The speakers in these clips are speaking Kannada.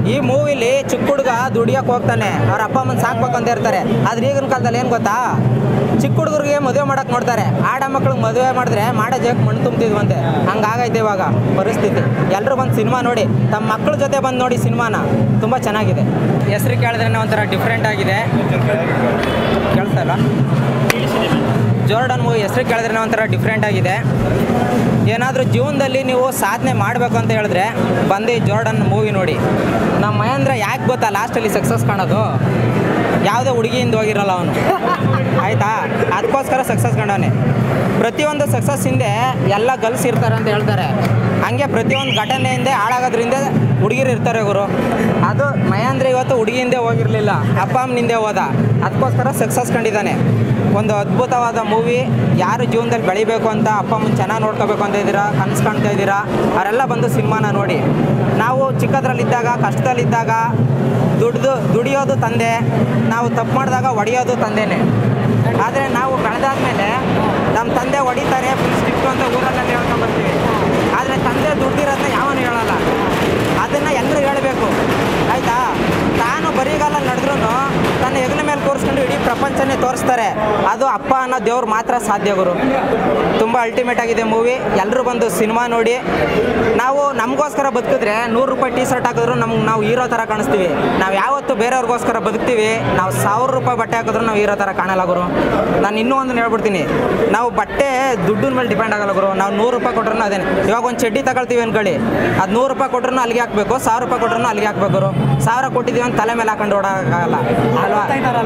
ಈ ಮೂವಿಲಿ ಚಿಕ್ಕ ಹುಡುಗ ದುಡಿಯಕ್ಕೆ ಹೋಗ್ತಾನೆ ಅವ್ರ ಅಪ್ಪ ಅಮ್ಮನ ಸಾಕ್ಬೇಕು ಅಂತ ಇರ್ತಾರೆ ಆದ್ರೆ ಈಗಿನ ಕಾಲದಲ್ಲಿ ಏನು ಗೊತ್ತಾ ಚಿಕ್ಕ ಹುಡುಗರಿಗೆ ಮದುವೆ ಮಾಡಕ್ ನೋಡ್ತಾರೆ ಆಡ ಮಕ್ಳಿಗೆ ಮದುವೆ ಮಾಡಿದ್ರೆ ಮಾಡೋ ಜಾಗಕ್ಕೆ ಮಣ್ಣು ತುಂಬ್ತಿದ್ವಂತೆ ಹಂಗಾಗೈತೆ ಇವಾಗ ಪರಿಸ್ಥಿತಿ ಎಲ್ಲರೂ ಬಂದು ಸಿನಿಮಾ ನೋಡಿ ತಮ್ಮ ಮಕ್ಕಳ ಜೊತೆ ಬಂದು ನೋಡಿ ಸಿನಿಮಾನ ತುಂಬ ಚೆನ್ನಾಗಿದೆ ಹೆಸರು ಕೇಳಿದ್ರೆ ಒಂಥರ ಡಿಫ್ರೆಂಟ್ ಆಗಿದೆ ಕೇಳ್ತಲ್ಲ ಜೋರ್ಡನ್ ಮೂವಿ ಹೆಸರು ಕೇಳಿದ್ರೆ ಒಂಥರ ಡಿಫ್ರೆಂಟ್ ಆಗಿದೆ ಏನಾದರೂ ಜೀವನದಲ್ಲಿ ನೀವು ಸಾಧನೆ ಮಾಡಬೇಕು ಅಂತ ಹೇಳಿದ್ರೆ ಬಂದು ಜೋರ್ಡನ್ ಮೂವಿ ನೋಡಿ ನಮ್ಮ ಮಹೇಂದ್ರ ಯಾಕೆ ಗೊತ್ತಾ ಲಾಸ್ಟಲ್ಲಿ ಸಕ್ಸಸ್ ಕಾಣೋದು ಯಾವುದೇ ಹುಡುಗಿಯಿಂದ ಹೋಗಿರಲ್ಲ ಅವನು ಆಯಿತಾ ಅದಕ್ಕೋಸ್ಕರ ಸಕ್ಸಸ್ ಕಂಡವನೆ ಪ್ರತಿಯೊಂದು ಸಕ್ಸಸ್ ಹಿಂದೆ ಎಲ್ಲ ಗರ್ಲ್ಸ್ ಇರ್ತಾರೆ ಅಂತ ಹೇಳ್ತಾರೆ ಹಂಗೆ ಪ್ರತಿಯೊಂದು ಘಟನೆಯಿಂದ ಹಾಳಾಗೋದ್ರಿಂದ ಹುಡುಗಿರು ಇರ್ತಾರೆ ಗುರು ಅದು ಮಹೇಂದ್ರ ಇವತ್ತು ಹುಡುಗಿಯಿಂದೆ ಹೋಗಿರಲಿಲ್ಲ ಅಪ್ಪ ಅಮ್ಮನಿಂದೆ ಹೋದ ಅದಕ್ಕೋಸ್ಕರ ಸಕ್ಸಸ್ ಕಂಡಿದ್ದಾನೆ ಒಂದು ಅದ್ಭುತವಾದ ಮೂವಿ ಯಾರು ಜೀವನದಲ್ಲಿ ಬೆಳಿಬೇಕು ಅಂತ ಅಪ್ಪ ಅಮ್ಮನ ಚೆನ್ನಾಗಿ ನೋಡ್ಕೋಬೇಕು ಅಂತ ಇದ್ದೀರಾ ಕನಸು ಕಾಣ್ತಾ ಇದ್ದೀರಾ ಅವರೆಲ್ಲ ಬಂದು ಸಿನಿಮಾನ ನೋಡಿ ನಾವು ಚಿಕ್ಕದ್ರಲ್ಲಿದ್ದಾಗ ಕಷ್ಟದಲ್ಲಿದ್ದಾಗ ದುಡ್ದು ದುಡಿಯೋದು ತಂದೆ ನಾವು ತಪ್ಪು ಮಾಡಿದಾಗ ಹೊಡೆಯೋದು ತಂದೆನೇ ಆದರೆ ನಾವು ಬೆಳೆದಾದ್ಮೇಲೆ ನಮ್ಮ ತಂದೆ ಹೊಡಿತಾರೆ ಫುಲ್ ಸ್ಟಿಕ್ಟು ಅಂತ ಊರಲ್ಲೆಲ್ಲ ಹೇಳ್ಕೊಂಬರ್ತೀವಿ ಆದರೆ ತಂದೆ ದುಡ್ದಿರೋದನ್ನ ಯಾವನು ಹೇಳಲ್ಲ ಅದನ್ನು ಎಲ್ಲರೂ ಹೇಳಬೇಕು ಆಯಿತಾ ತಾನು ಬರಿಗಾಲ ನಡೆದ್ರೂ ತನ್ನ ಹೆಗಲ ಮೇಲೆ ಕೂರಿಸ್ಕೊಂಡು ಇಡೀ ಪ್ರಪಂಚನೇ ತೋರಿಸ್ತಾರೆ ಅದು ಅಪ್ಪ ಅನ್ನೋ ದೇವ್ರು ಮಾತ್ರ ಸಾಧ್ಯ ಗುರು ತುಂಬ ಅಲ್ಟಿಮೇಟ್ ಆಗಿದೆ ಮೂವಿ ಎಲ್ಲರೂ ಬಂದು ಸಿನಿಮಾ ನೋಡಿ ನಾವು ನಮಗೋಸ್ಕರ ಬದುಕಿದ್ರೆ ನೂರು ರೂಪಾಯಿ ಟೀ ಶರ್ಟ್ ಹಾಕಿದ್ರು ನಮ್ಗೆ ನಾವು ಹೀರೋ ಥರ ಕಾಣಿಸ್ತೀವಿ ನಾವು ಯಾವತ್ತು ಬೇರೆಯವ್ರಿಗೋಸ್ಕರ ಬದುಕ್ತೀವಿ ನಾವು ಸಾವಿರ ರೂಪಾಯಿ ಬಟ್ಟೆ ಹಾಕಿದ್ರು ನಾವು ಹೀರೋ ಥರ ಕಾಣಲ್ಲ ಗುರು ನಾನು ಇನ್ನೂ ಒಂದು ಹೇಳ್ಬಿಡ್ತೀನಿ ನಾವು ಬಟ್ಟೆ ದುಡ್ಡಿನ ಮೇಲೆ ಡಿಪೆಂಡ್ ಆಗಲ್ಲ ಗುರು ನಾವು ನೂರು ರೂಪಾಯಿ ಕೊಟ್ರು ಅದೇನೆ ಇವಾಗ ಒಂದು ಚಡ್ಡಿ ತಗೊಳ್ತೀವಿ ಅನ್ಕೊಳ್ಳಿ ಅದು ನೂರು ರೂಪಾಯಿ ಕೊಟ್ರು ಅಲ್ಲಿಗೆ ಹಾಕ್ಬೇಕು ಸಾವಿರ ರೂಪಾಯಿ ಕೊಟ್ರು ಅಲ್ಲಿಗೆ ಹಾಕ್ಬೇಕು ಗುರು ಸಾವಿರ ಕೊಟ್ಟಿದ್ದೀವಿ ಅಂತ ತಲೆ ಮೇಲೆ ಹಾಕೊಂಡು ಓಡೋಕ್ಕಾಗಲ್ಲ ಅಲ್ವಾ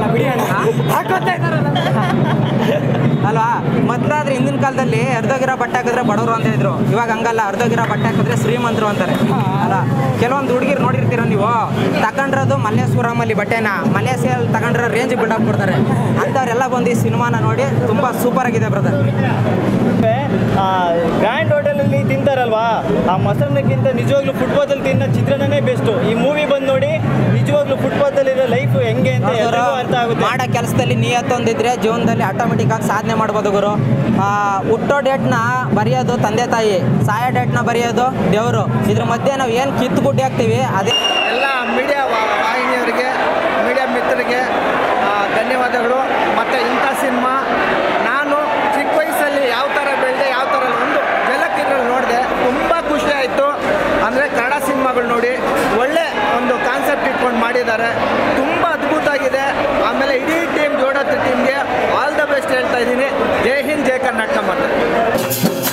ಅಲ್ವಾ ಮೊದಲಾದ್ರೆ ಹಿಂದಿನ ಕಾಲದಲ್ಲಿ ಅರ್ಧಗಿರೋ ಬಟ್ಟೆ ಹಾಕಿದ್ರೆ ಬಡವರು ಅಂತ ಇದ್ರು ಇವಾಗ ಹಂಗಲ್ಲ ಅರ್ಧಗಿರೋ ಬಟ್ಟೆ ಹಾಕಿದ್ರೆ ಶ್ರೀಮಂತರು ಅಂತಾರೆ ಅಲ್ಲ ಕೆಲವೊಂದು ಹುಡುಗಿರು ನೋಡಿರ್ತೀರ ನೀವು ತಗೊಂಡಿರೋದು ಮಲ್ಲೇಶ್ವರಮಲ್ಲಿ ಬಟ್ಟೆನ ಮಲೇಸಿಯಲ್ಲಿ ತಗೊಂಡಿರೋ ರೇಂಜ್ ಬಿಲ್ಡಪ್ ಕೊಡ್ತಾರೆ ಅಂಥವ್ರೆಲ್ಲ ಬಂದು ಈ ಸಿನಿಮಾನ ನೋಡಿ ತುಂಬ ಸೂಪರ್ ಆಗಿದೆ ಬ್ರದರ್ ಗ್ರ್ಯಾಂಡ್ ಹೋಟೆಲಲ್ಲಿ ತಿಂತಾರಲ್ವಾ ಆ ಮೊಸರನ್ನಕ್ಕಿಂತ ನಿಜವಾಗ್ಲೂ ಫುಟ್ಪಾತಲ್ಲಿ ತಿನ್ನೋ ಚಿತ್ರಾನ್ನನೇ ಬೆಸ್ಟು ಈ ಮೂವಿ ಬಂದು ನೋಡಿ ನಿಜವಾಗ್ಲೂ ಫುಟ್ಪಾತಲ್ಲಿರೋ ಲೈಫ್ ಹೆಂಗೆ ಅಂತ ಎಲ್ರಿಗೂ ಅರ್ಥ ಆಗುತ್ತೆ ಮಾಡೋ ಕೆಲಸದಲ್ಲಿ ನಿಯತ್ತೊಂದಿದ್ರೆ ಜೀವನದಲ್ಲಿ ಆಟೋಮೆಟಿಕ್ ಆಗಿ ಸಾಧನೆ ಮಾಡ್ಬೋದು ಗುರು ಆ, ಹುಟ್ಟೋ ಡೇಟ್ನ ಬರೆಯೋದು ತಂದೆ ತಾಯಿ ಸಾಯೋ ಡೇಟ್ನ ಬರೆಯೋದು ದೇವರು ಇದ್ರ ಮಧ್ಯೆ ನಾವು ಏನು ಕಿತ್ತು ಗುಡ್ಡಿ ಹಾಕ್ತೀವಿ ಅದೇ ಎಲ್ಲ ಮೀಡಿಯಾ ವಾಹಿನಿಯವರಿಗೆ ಮೀಡಿಯಾ ಮಿತ್ರರಿಗೆ ಆ, ಧನ್ಯವಾದಗಳು ಮತ್ತು ಇಂಥ ಸಿನಿಮಾ ನಾನು ಚಿಕ್ಕ ವಯಸ್ಸಲ್ಲಿ ಯಾವ ಥರ ಬೆಳೆದೆ ಯಾವ ಥರ ಒಂದು ಜಲಕ್ ಇದ್ರಲ್ಲಿ ನೋಡಿದೆ ತುಂಬ ಖುಷಿ ಆಯಿತು ಅಂದರೆ ಕನ್ನಡ ಸಿನಿಮಾಗಳು ನೋಡಿ ಒಳ್ಳೆ ಒಂದು ಕಾನ್ಸೆಪ್ಟ್ ಇಟ್ಕೊಂಡು ಮಾಡಿದ್ದಾರೆ ತುಂಬ ಅದ್ಭುತ ಆಗಿದೆ ಆಮೇಲೆ ಇಡೀ ಟೀಮ್ ಜೋಡತ್ತ ಟೀಮ್ಗೆ ಆಲ್ ದ ಬೆಸ್ಟ್ ಹೇಳ್ತಾ ಇದ್ದೀನಿ ಜೈ ಹಿಂದ್ ಜೈ ಕರ್ನಾಟಕ ಮಾತ್ರ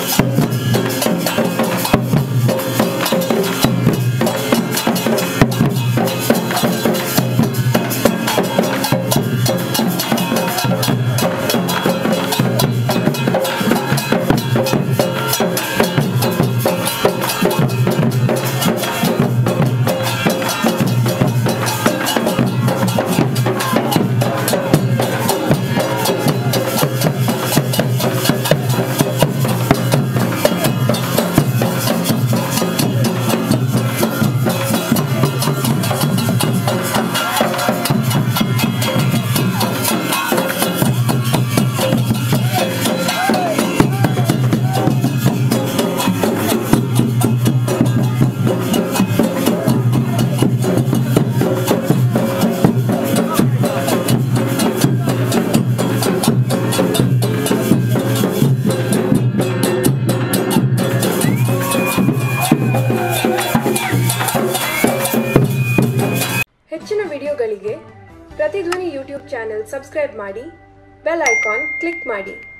ಹೆಚ್ಚಿನ ವಿಡಿಯೋಗಳಿಗೆ ಪ್ರತಿಧ್ವನಿ ಯೂಟ್ಯೂಬ್ ಚಾನೆಲ್ ಸಬ್ಸ್ಕ್ರೈಬ್ ಮಾಡಿ ಬೆಲ್ ಐಕಾನ್ ಕ್ಲಿಕ್ ಮಾಡಿ